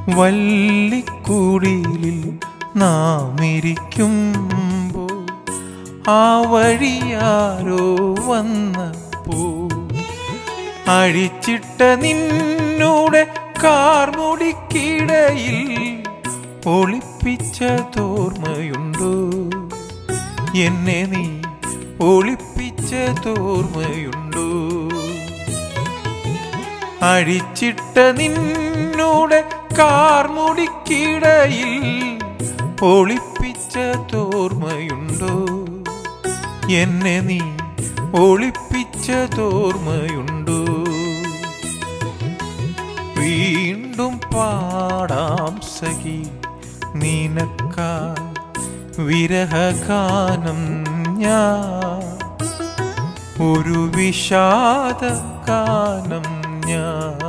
വല്ലിക്കുടിലിൽ നാം ഇരിക്കുമ്പോൾ ആ വഴിയാരോ വന്നപ്പോ അഴിച്ചിട്ട നിന്നൂടെ കാർമുടിക്കിടയിൽ ഒളിപ്പിച്ച തോർമ്മയുണ്ടോ എന്നെ നീ ഒളിപ്പിച്ച തോർമ്മയുണ്ടോ അഴിച്ചിട്ട നിന്നൂടെ കാർമുടിക്കിടയിൽ ഒളിപ്പിച്ച തോർമ്മയുണ്ടോ എന്നെ നീ ഒളിപ്പിച്ച തോർമ്മയുണ്ടോ വീണ്ടും പാടാം സഖി നിനക്കായി വിരഹഗാനം ഞാൻ ഒരു വിഷാദ ഗാനം ഞാൻ